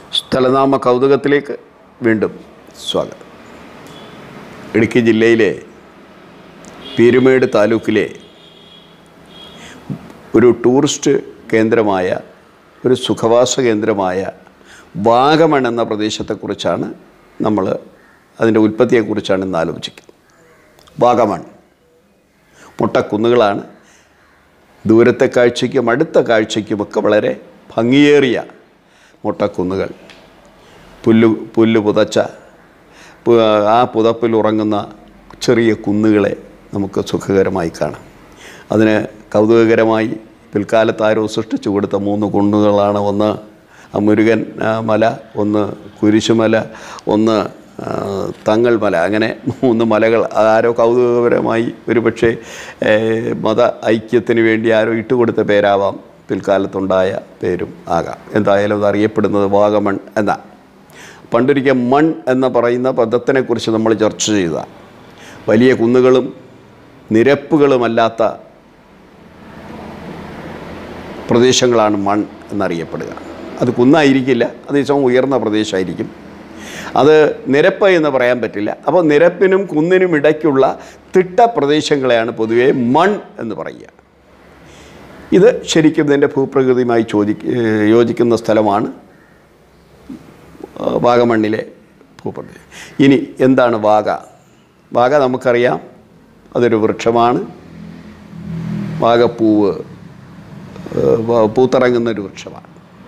സ്ഥലനാമ കൗതുകത്തിലേക്ക് വീണ്ടും സ്വാഗതം ഇടുക്കി ജില്ലയിലെ പീരുമേട് താലൂക്കിലെ ഒരു ടൂറിസ്റ്റ് കേന്ദ്രമായ ഒരു സുഖവാസ കേന്ദ്രമായ വാഗമൺ എന്ന പ്രദേശത്തെക്കുറിച്ചാണ് നമ്മൾ അതിൻ്റെ ഉൽപ്പത്തിയെക്കുറിച്ചാണ് ഇന്ന് ആലോചിക്കുന്നത് വാഗമൺ മുട്ടക്കുന്നുകളാണ് ദൂരത്തെ കാഴ്ചയ്ക്കും അടുത്ത കാഴ്ചയ്ക്കുമൊക്കെ വളരെ ഭംഗിയേറിയ മുട്ടക്കുന്നുകൾ പുല്ല് പുല്ല് പുതച്ച പു- ആ പുതപ്പിൽ ഉറങ്ങുന്ന ചെറിയ കുന്നുകളെ നമുക്ക് സുഖകരമായി കാണാം അതിന് കൗതുകകരമായി പിൽക്കാലത്ത് ആരോ സൃഷ്ടിച്ചു കൊടുത്ത മൂന്ന് കുന്നുകളാണ് ഒന്ന് ആ മുരുകൻ ആ, മല ഒന്ന് കുരിശുമല ഒന്ന് ആ, തങ്ങൾ മല അങ്ങനെ മൂന്ന് മലകൾ ആരോ കൗതുകപരമായി ഒരു പക്ഷേ മത ഐക്യത്തിന് വേണ്ടി ആരോ ഇട്ടുകൊടുത്ത പേരാവാം പിൽക്കാലത്തുണ്ടായ പേരും ആകാം എന്തായാലും അത് അറിയപ്പെടുന്നത് വാഗമൺ എന്നാണ് പണ്ടൊരിക്കൽ മൺ എന്ന് പറയുന്ന പദത്തിനെക്കുറിച്ച് നമ്മൾ ചർച്ച ചെയ്ത വലിയ കുന്നുകളും നിരപ്പുകളുമല്ലാത്ത പ്രദേശങ്ങളാണ് മൺ എന്നറിയപ്പെടുക അത് കുന്നായിരിക്കില്ല അതേസമയം ഉയർന്ന പ്രദേശമായിരിക്കും അത് നിരപ്പ് എന്ന് പറയാൻ പറ്റില്ല അപ്പോൾ നിരപ്പിനും കുന്നിനും ഇടയ്ക്കുള്ള തിട്ട പ്രദേശങ്ങളെയാണ് പൊതുവെ മൺ എന്ന് പറയുക ഇത് ശരിക്കും ഇതിൻ്റെ ഭൂപ്രകൃതിയുമായി ചോദി ഏഹ് യോജിക്കുന്ന സ്ഥലമാണ് ഏഹ് വാഗമണ്ണിലെ ഭൂപ്രകൃതി ഇനി എന്താണ് വാഗ വാഗ നമുക്കറിയാം അതൊരു വൃക്ഷമാണ് വാഗപ്പൂവ് ഏഹ് വ- പൂത്തിറങ്ങുന്ന ഒരു വൃക്ഷമാണ്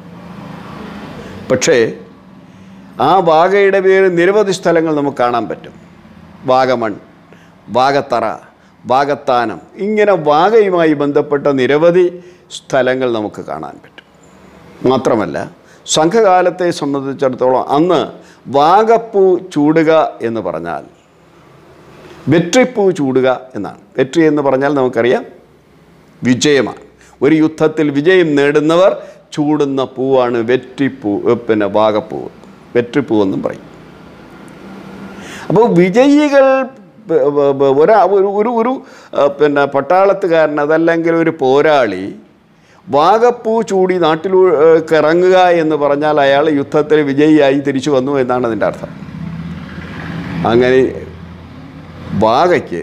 പക്ഷേ ആ വാഗയുടെ പേര് നിരവധി സ്ഥലങ്ങൾ നമുക്ക് കാണാൻ പറ്റും വാഗമൺ വാഗത്തറ വാഗത്താനം ഇങ്ങനെ വാഗയുമായി ബന്ധപ്പെട്ട നിരവധി സ്ഥലങ്ങൾ നമുക്ക് കാണാൻ പറ്റും മാത്രമല്ല സംഘകാലത്തെ സംബന്ധിച്ചിടത്തോളം അന്ന് വാഗപ്പൂ ചൂടുക എന്ന് പറഞ്ഞാൽ വെട്രിപ്പൂ ചൂടുക എന്നാണ് വെട്രി എന്ന് പറഞ്ഞാൽ നമുക്കറിയാം വിജയമാണ് ഒരു യുദ്ധത്തിൽ വിജയം നേടുന്നവർ ചൂടുന്ന പൂവാണ് വെറ്റിപ്പൂ ഏ, പിന്നെ വാഗപ്പൂവ് വെറ്റിപ്പൂ എന്നും പറയും അപ്പോൾ വിജയികൾ ബ- ബ- ബ- ഒരാ ഒരു ഒരു ഒരു ആ, പിന്നെ പട്ടാളത്തുകാരൻ അതല്ലെങ്കിൽ ഒരു പോരാളി വാഗപ്പൂ ചൂടി നാട്ടിലേക്ക് ഇറങ്ങുക എന്ന് പറഞ്ഞാൽ അയാൾ യുദ്ധത്തിൽ വിജയിയായി തിരിച്ചു വന്നു എന്നാണ് അതിൻ്റെ അർത്ഥം അങ്ങനെ വാഗയ്ക്ക്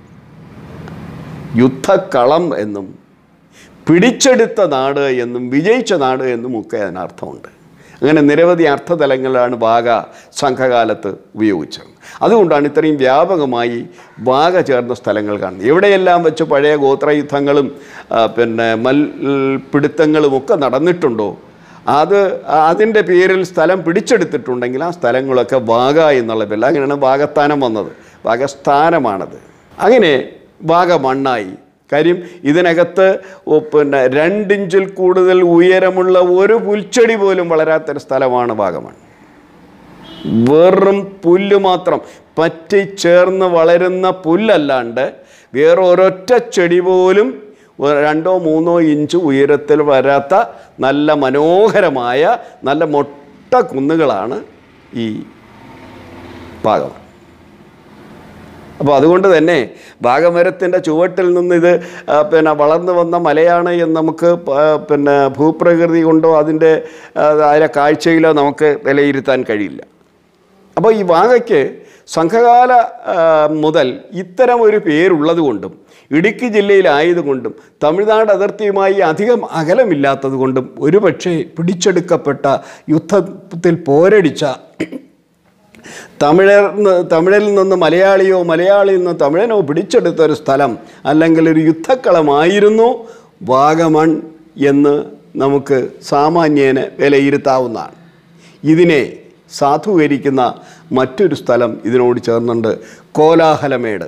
യുദ്ധക്കളം എന്നും പിടിച്ചെടുത്ത നാട് എന്നും വിജയിച്ച നാട് എന്നും ഒക്കെ അതിനർത്ഥമുണ്ട് അങ്ങനെ നിരവധി അർത്ഥതലങ്ങളാണ് വാഗ സംഘകാലത്ത് ഉപയോഗിച്ചത് അതുകൊണ്ടാണ് ഇത്രയും വ്യാപകമായി വാഗ ചേർന്ന സ്ഥലങ്ങൾ കാണുന്നത് എവിടെയെല്ലാം വെച്ച് പഴയ ഗോത്രയുദ്ധങ്ങളും ആ, പിന്നെ മൽ പിടുത്തങ്ങളും ഒക്കെ നടന്നിട്ടുണ്ടോ അത് അതിൻ്റെ പേരിൽ സ്ഥലം പിടിച്ചെടുത്തിട്ടുണ്ടെങ്കിൽ ആ സ്ഥലങ്ങളൊക്കെ വാഗ എന്നുള്ള പേരിൽ അങ്ങനെയാണ് വാഗസ്ഥാനം വന്നത് വാഗസ്ഥാനമാണത് അങ്ങനെ വാഗമണ്ണായി കാര്യം ഇതിനകത്ത് ഓ, പിന്നെ രണ്ടിഞ്ചിൽ കൂടുതൽ ഉയരമുള്ള ഒരു പുൽച്ചെടി പോലും വളരാത്തൊരു സ്ഥലമാണ് വാഗമൺ വെറും പുല്ല് മാത്രം പറ്റി ചേർന്ന് വളരുന്ന പുല്ലല്ലാണ്ട് വേറെ ഒരൊറ്റ ചെടി പോലും ഒ- രണ്ടോ മൂന്നോ ഇഞ്ച് ഉയരത്തിൽ വരാത്ത നല്ല മനോഹരമായ നല്ല മൊട്ട കുന്നുകളാണ് ഈ ഭാഗം അപ്പോൾ അതുകൊണ്ട് തന്നെ വാഗമരത്തിൻ്റെ ചുവട്ടിൽ നിന്ന് ഇത് ആ, പിന്നെ വളർന്നു വന്ന മലയാണ് എന്ന് നമുക്ക് പ- പിന്നെ ഭൂപ്രകൃതി കൊണ്ടോ അതിൻ്റെ ആ, അതിലെ കാഴ്ചയിലോ നമുക്ക് വിലയിരുത്താൻ കഴിയില്ല അപ്പോൾ ഈ വാഗയ്ക്ക് സംഘകാല ആ, മുതൽ ഇത്തരം ഒരു പേരുള്ളത് കൊണ്ടും ഇടുക്കി ജില്ലയിലായതുകൊണ്ടും തമിഴ്നാട് അതിർത്തിയുമായി അധികം അകലമില്ലാത്തത് കൊണ്ടും ഒരുപക്ഷെ പിടിച്ചെടുക്കപ്പെട്ട യുദ്ധത്തിൽ പോരടിച്ച തമിഴർ തമിഴിൽ നിന്ന് മലയാളിയോ മലയാളിയിൽ നിന്ന് തമിഴനോ പിടിച്ചെടുത്ത ഒരു സ്ഥലം അല്ലെങ്കിൽ ഒരു യുദ്ധക്കളമായിരുന്നു വാഗമൺ എന്ന് നമുക്ക് സാമാന്യേന വിലയിരുത്താവുന്നതാണ് ഇതിനെ സാധൂകരിക്കുന്ന മറ്റൊരു സ്ഥലം ഇതിനോട് ചേർന്നുണ്ട് കോലാഹലമേട്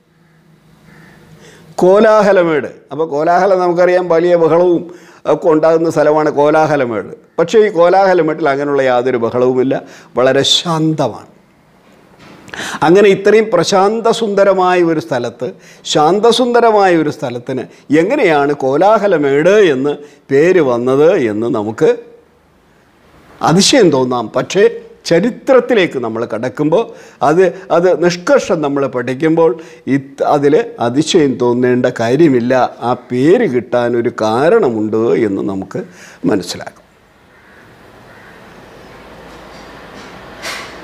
കോലാഹലമേട് അപ്പോൾ കോലാഹലം നമുക്കറിയാം വലിയ ബഹളവും ഒക്കെ ഉണ്ടാകുന്ന സ്ഥലമാണ് കോലാഹലമേട് പക്ഷേ ഈ കോലാഹലമേട്ടിൽ അങ്ങനെയുള്ള യാതൊരു ബഹളവുമില്ല വളരെ ശാന്തമാണ് അങ്ങനെ ഇത്രയും പ്രശാന്ത സുന്ദരമായ ഒരു സ്ഥലത്ത് ശാന്തസുന്ദരമായ ഒരു സ്ഥലത്തിന് എങ്ങനെയാണ് കോലാഹലമേട് എന്ന് പേര് വന്നത് എന്ന് നമുക്ക് അതിശയം തോന്നാം പക്ഷേ ചരിത്രത്തിലേക്ക് നമ്മൾ കടക്കുമ്പോൾ അത് അത് നിഷ്കർഷം നമ്മൾ പഠിക്കുമ്പോൾ ഇത് അതിൽ അതിശയം തോന്നേണ്ട കാര്യമില്ല ആ പേര് കിട്ടാൻ ഒരു കാരണമുണ്ട് എന്ന് നമുക്ക് മനസ്സിലാക്കും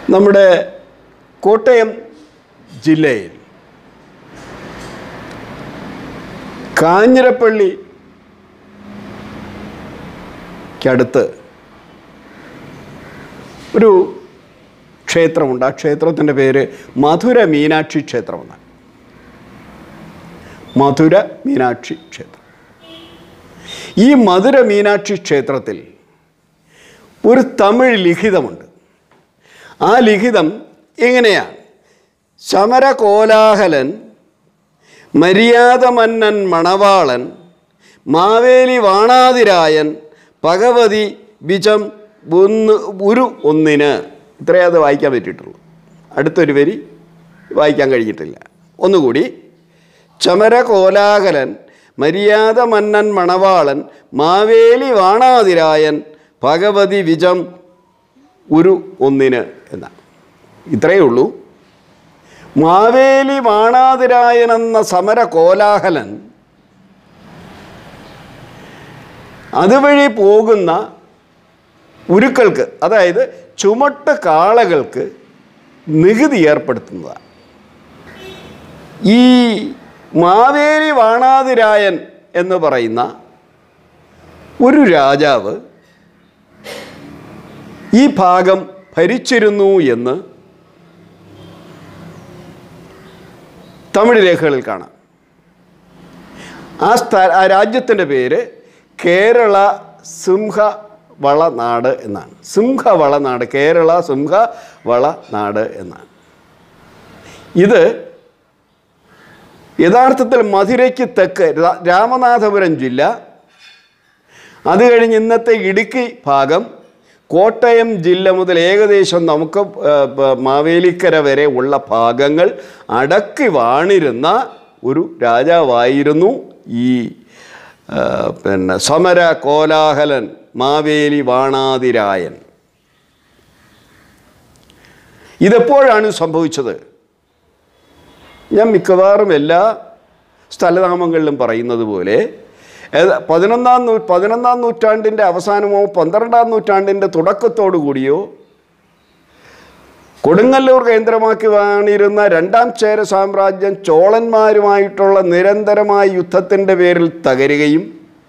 നമ്മുടെ കോട്ടയം ജില്ലയിൽ കാഞ്ഞിരപ്പള്ളിക്കടുത്ത് ഒരു ക്ഷേത്രമുണ്ട് ആ ക്ഷേത്രത്തിൻ്റെ പേര് മധുര മീനാക്ഷി ക്ഷേത്രമെന്നാണ് മധുര മീനാക്ഷി ക്ഷേത്രം ഈ മധുര മീനാക്ഷി ക്ഷേത്രത്തിൽ ഒരു തമിഴ് ലിഖിതമുണ്ട് ആ ലിഖിതം ഇങ്ങനെയാണ് ശമരകോലാഹലൻ മര്യാദ മന്നൻ മണവാളൻ മാവേലി വാണാതിരായൻ ഭഗവതി ബിജം ഒന്ന് ഒരു ഒന്നിന് ഇത്രയേ അത് വായിക്കാൻ പറ്റിയിട്ടുള്ളൂ അടുത്തൊരു വരി വായിക്കാൻ കഴിഞ്ഞിട്ടില്ല ഒന്നുകൂടി ചമര കോലാഹലൻ മര്യാദ മന്നൻ മണവാളൻ മാവേലി വാണാതിരായൻ ഭഗവതി വിജം ഒരു ഒന്നിന് എന്നാണ് ഇത്രയേ ഉള്ളൂ മാവേലി വാണാതിരായൻ എന്ന സമര കോലാഹലൻ അതുവഴി പോകുന്ന ഉരുക്കൾക്ക് അതായത് ചുമട്ട് കാളകൾക്ക് നികുതി ഏർപ്പെടുത്തുന്നതാണ് ഈ മാവേലി വാണാതിരായൻ എന്ന് പറയുന്ന ഒരു രാജാവ് ഈ ഭാഗം ഭരിച്ചിരുന്നു എന്ന് തമിഴ് രേഖകളിൽ കാണാം ആ സ്ഥ ആ രാജ്യത്തിൻ്റെ പേര് കേരള സിംഹ വളനാട് എന്നാണ് സിംഹവളനാട് കേരള സിംഹ വളനാട് എന്നാണ് ഇത് യഥാർത്ഥത്തിൽ മധുരയ്ക്ക് തെക്ക് രാ- രാമനാഥപുരം ജില്ല അത് കഴിഞ്ഞ് ഇന്നത്തെ ഇടുക്കി ഭാഗം കോട്ടയം ജില്ല മുതൽ ഏകദേശം നമുക്ക് ആ, പ- മാവേലിക്കര വരെ ഉള്ള ഭാഗങ്ങൾ അടക്കി വാണിരുന്ന ഒരു രാജാവായിരുന്നു ഈ ആ, പിന്നെ സമര കോലാഹലൻ മാവേലി വാണാതിരായൻ ഇതെപ്പോഴാണ് സംഭവിച്ചത് ഞാൻ മിക്കവാറും എല്ലാ സ്ഥലനാമങ്ങളിലും പറയുന്നത് പോലെ ഏത് പതിനൊന്നാം നൂ പതിനൊന്നാം നൂറ്റാണ്ടിൻ്റെ അവസാനമോ പന്ത്രണ്ടാം നൂറ്റാണ്ടിൻ്റെ തുടക്കത്തോടു കൂടിയോ കൊടുങ്ങല്ലൂർ കേന്ദ്രമാക്കി വാണിരുന്ന രണ്ടാം ചേര സാമ്രാജ്യം ചോളന്മാരുമായിട്ടുള്ള നിരന്തരമായ യുദ്ധത്തിൻ്റെ പേരിൽ തകരുകയും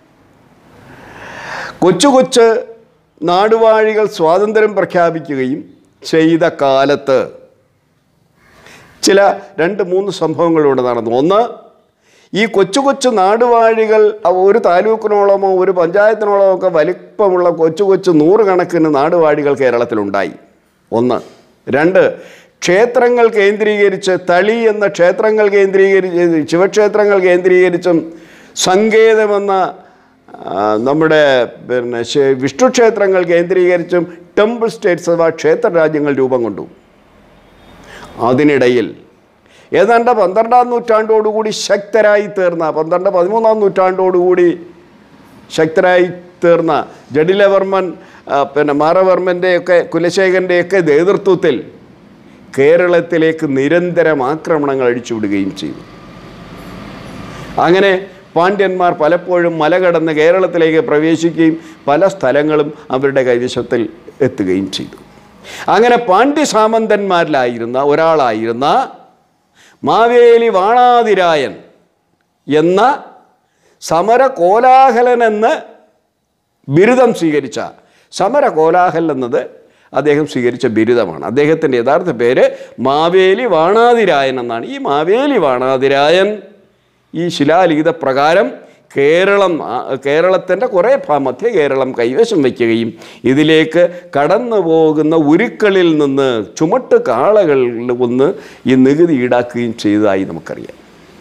കൊച്ചു കൊച്ച് നാടുവാഴികൾ സ്വാതന്ത്ര്യം പ്രഖ്യാപിക്കുകയും ചെയ്ത കാലത്ത് ചില രണ്ട് മൂന്ന് സംഭവങ്ങളിലൂടെ നടന്നു ഒന്ന് ഈ കൊച്ചു കൊച്ചു നാടുവാഴികൾ ഒരു താലൂക്കിനോളമോ ഒരു പഞ്ചായത്തിനോളമോ ഒക്കെ വലിപ്പമുള്ള കൊച്ചു കൊച്ചു നൂറുകണക്കിന് നാടുവാഴികൾ കേരളത്തിലുണ്ടായി ഒന്ന് രണ്ട് ക്ഷേത്രങ്ങൾ കേന്ദ്രീകരിച്ച് തളി എന്ന ക്ഷേത്രങ്ങൾ കേന്ദ്രീകരിച്ച് ശിവക്ഷേത്രങ്ങൾ കേന്ദ്രീകരിച്ചും സങ്കേതമെന്ന ആ, നമ്മുടെ പിന്നെ ശ- വിഷ്ണു ക്ഷേത്രങ്ങൾ കേന്ദ്രീകരിച്ചും ടെമ്പിൾ സ്റ്റേറ്റ്സ് അഥവാ ക്ഷേത്ര രാജ്യങ്ങൾ രൂപം കൊണ്ടു അതിനിടയിൽ ഏതാണ്ട് പന്ത്രണ്ടാം നൂറ്റാണ്ടോടുകൂടി ശക്തരായി തീർന്ന പന്ത്രണ്ട് പതിമൂന്നാം നൂറ്റാണ്ടോടുകൂടി ശക്തരായി തീർന്ന ജഡിലവർമ്മൻ ആ, പിന്നെ മാറവർമ്മൻ്റെയൊക്കെ കുലശേഖരൻ്റെയൊക്കെ നേതൃത്വത്തിൽ കേരളത്തിലേക്ക് നിരന്തരം ആക്രമണങ്ങൾ അഴിച്ചുവിടുകയും ചെയ്തു അങ്ങനെ പാണ്ഡ്യന്മാർ പലപ്പോഴും മല കടന്ന് കേരളത്തിലേക്ക് പ്രവേശിക്കുകയും പല സ്ഥലങ്ങളും അവരുടെ കൈവശത്തിൽ എത്തുകയും ചെയ്തു അങ്ങനെ പാണ്ഡ്യ സാമന്തന്മാരിലായിരുന്ന ഒരാളായിരുന്ന മാവേലി വാണാതിരായൻ എന്ന സമര കോലാഹലൻ എന്ന് ബിരുദം സ്വീകരിച്ച സമര കോലാഹൽ എന്നത് അദ്ദേഹം സ്വീകരിച്ച ബിരുദമാണ് അദ്ദേഹത്തിൻ്റെ യഥാർത്ഥ പേര് മാവേലി വാണാതിരായൻ എന്നാണ് ഈ മാവേലി വാണാതിരായൻ ഈ ശിലാലിഖിത പ്രകാരം കേരളം കേരളത്തിൻ്റെ കുറേ ഭാ മധ്യ കേരളം കൈവശം വയ്ക്കുകയും ഇതിലേക്ക് കടന്നു പോകുന്ന ഉരുക്കളിൽ നിന്ന് ചുമട്ട് കാളകളിൽ ഒന്ന് ഈ നികുതി ഈടാക്കുകയും ചെയ്തതായി നമുക്കറിയാം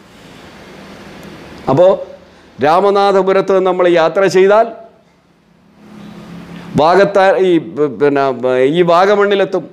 അപ്പോൾ രാമനാഥപുരത്ത് നമ്മൾ യാത്ര ചെയ്താൽ വാഗത്താ ഈ പ് പിന്നെ ഈ വാഗമണ്ണിലെത്തും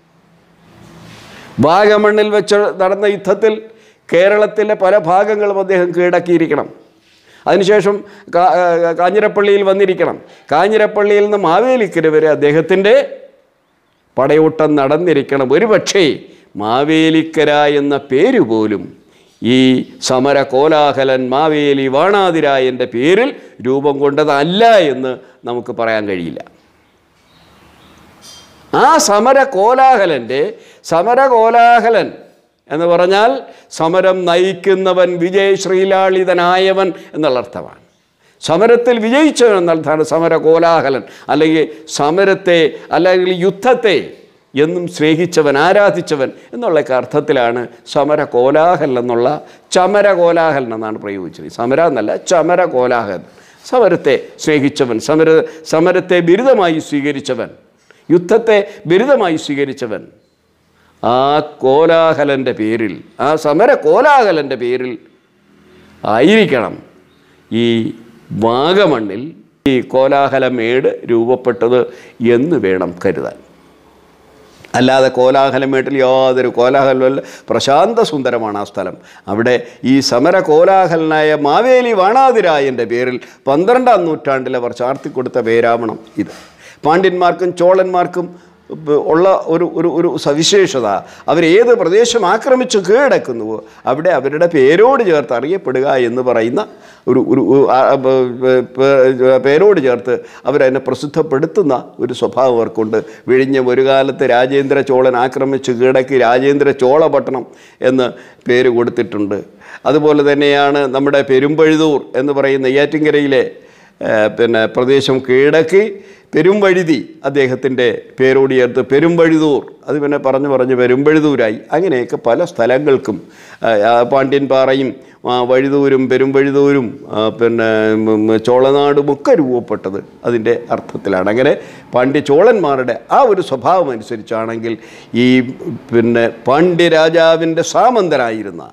വാഗമണ്ണിൽ വെച്ച് നടന്ന യുദ്ധത്തിൽ കേരളത്തിലെ പല ഭാഗങ്ങളും അദ്ദേഹം കീഴടക്കിയിരിക്കണം അതിനുശേഷം കാ- ആ, കാഞ്ഞിരപ്പള്ളിയിൽ വന്നിരിക്കണം കാഞ്ഞിരപ്പള്ളിയിൽ നിന്ന് മാവേലിക്കര വരെ അദ്ദേഹത്തിൻ്റെ പടയോട്ടം നടന്നിരിക്കണം ഒരു പക്ഷേ മാവേലിക്കര എന്ന പേര് പോലും ഈ സമര കോലാഹലൻ മാവേലി വാണാതിരായൻ്റെ പേരിൽ രൂപം കൊണ്ടതല്ല എന്ന് നമുക്ക് പറയാൻ കഴിയില്ല ആ സമര കോലാഹലൻ്റെ സമര കോലാഹലൻ എന്ന് പറഞ്ഞാൽ സമരം നയിക്കുന്നവൻ വിജയ ശ്രീലാളിതനായവൻ എന്നുള്ള അർത്ഥമാണ് സമരത്തിൽ വിജയിച്ചവൻ എന്നർത്ഥമാണ് സമര കോലാഹലൻ അല്ലെങ്കിൽ സമരത്തെ അല്ലെങ്കിൽ യുദ്ധത്തെ എന്നും സ്നേഹിച്ചവൻ ആരാധിച്ചവൻ എന്നുള്ള അർത്ഥത്തിലാണ് സമര കോലാഹലൻ എന്നുള്ള ചമര കോലാഹലൻ എന്നാണ് പ്രയോഗിച്ചത് സമര എന്നല്ല ചമര കോലാഹലൻ സമരത്തെ സ്നേഹിച്ചവൻ സമര സമരത്തെ ബിരുദമായി സ്വീകരിച്ചവൻ യുദ്ധത്തെ ബിരുദമായി സ്വീകരിച്ചവൻ ആ കോലാഹലൻ്റെ പേരിൽ ആ സമര കോലാഹലൻ്റെ പേരിൽ ആയിരിക്കണം ഈ വാഗമണ്ണിൽ ഈ കോലാഹലമേട് രൂപപ്പെട്ടത് എന്ന് വേണം കരുതാൻ അല്ലാതെ കോലാഹലമേട്ടിൽ യാതൊരു കോലാഹലമല്ല പ്രശാന്ത സുന്ദരമാണ് ആ സ്ഥലം അവിടെ ഈ സമര കോലാഹലനായ മാവേലി വാണാതിരായൻ്റെ പേരിൽ പന്ത്രണ്ടാം നൂറ്റാണ്ടിൽ അവർ ചാർത്തിക്കൊടുത്ത പേരാവണം ഇത് പാണ്ഡ്യന്മാർക്കും ചോളന്മാർക്കും ബ- ഉള്ള ഒരു ഒരു ഒരു സവിശേഷത അവരേത് പ്രദേശം ആക്രമിച്ച് കീഴടക്കുന്നുവോ അവിടെ അവരുടെ പേരോട് ചേർത്ത് അറിയപ്പെടുക എന്ന് പറയുന്ന ഒരു ഒരു ഒരു- ആ- ആ- ബ- ബ- പേ- പേരോട് ചേർത്ത് അവരതിനെ പ്രസിദ്ധപ്പെടുത്തുന്ന ഒരു സ്വഭാവം അവർക്കുണ്ട് വിഴിഞ്ഞം ഒരു കാലത്ത് രാജേന്ദ്ര ചോളൻ ആക്രമിച്ച് കീഴടക്കി രാജേന്ദ്ര ചോളപട്ടണം എന്ന് പേര് കൊടുത്തിട്ടുണ്ട് അതുപോലെ തന്നെയാണ് നമ്മുടെ പെരുമ്പഴുതൂർ എന്ന് പറയുന്ന നെയ്യാറ്റിൻകരയിലെ ഏഹ് പിന്നെ പ്രദേശം കീഴടക്കി പെരുംവഴുതി അദ്ദേഹത്തിൻ്റെ പേരോട് ചേർത്ത് പെരുംവഴുതൂർ അത് പിന്നെ പറഞ്ഞു പറഞ്ഞ് പെരുമ്പഴുതൂരായി അങ്ങനെയൊക്കെ പല സ്ഥലങ്ങൾക്കും ഏഹ്, ആ പാണ്ഡ്യൻപാറയും ആ, വഴുതൂരും പെരുമ്പഴുതൂരും ആ, പിന്നെ ഉം, ഉം, ചോളനാടും ഒക്കെ രൂപപ്പെട്ടത് അതിൻ്റെ അർത്ഥത്തിലാണ് അങ്ങനെ പാണ്ഡ്യ ചോളന്മാരുടെ ആ ഒരു സ്വഭാവം അനുസരിച്ചാണെങ്കിൽ ഈ പിന്നെ പാണ്ഡ്യരാജാവിൻ്റെ സാമന്തനായിരുന്ന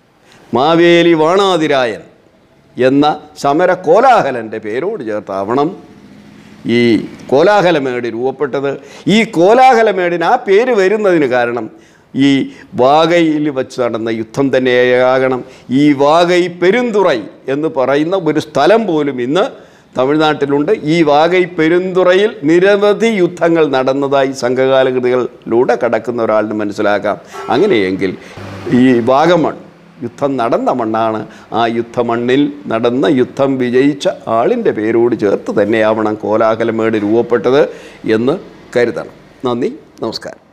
മാവേലി വാണാതിരായൻ എന്ന സമര കോലാഹലൻ്റെ പേരോട് ചേർത്താവണം ഈ കോലാഹലമേട് രൂപപ്പെട്ടത് ഈ കോലാഹലമേടിന് ആ പേര് വരുന്നതിന് കാരണം ഈ വാഗയിൽ വെച്ച് നടന്ന യുദ്ധം തന്നെയാകണം ഈ വാഗൈ പെരുന്തുറൈ എന്ന് പറയുന്ന ഒരു സ്ഥലം പോലും ഇന്ന് തമിഴ്നാട്ടിലുണ്ട് ഈ വാഗൈ പെരുന്തുറയിൽ നിരവധി യുദ്ധങ്ങൾ നടന്നതായി സംഘകാല കൃതികളിലൂടെ കടക്കുന്ന ഒരാളിന് മനസ്സിലാക്കാം അങ്ങനെയെങ്കിൽ ഈ വാഗമൺ യുദ്ധം നടന്ന മണ്ണാണ് ആ യുദ്ധമണ്ണിൽ നടന്ന യുദ്ധം വിജയിച്ച ആളിൻ്റെ പേരോട് ചേർത്ത് തന്നെയാവണം കോലാഹലമേട് രൂപപ്പെട്ടത് എന്ന് കരുതണം നന്ദി നമസ്കാരം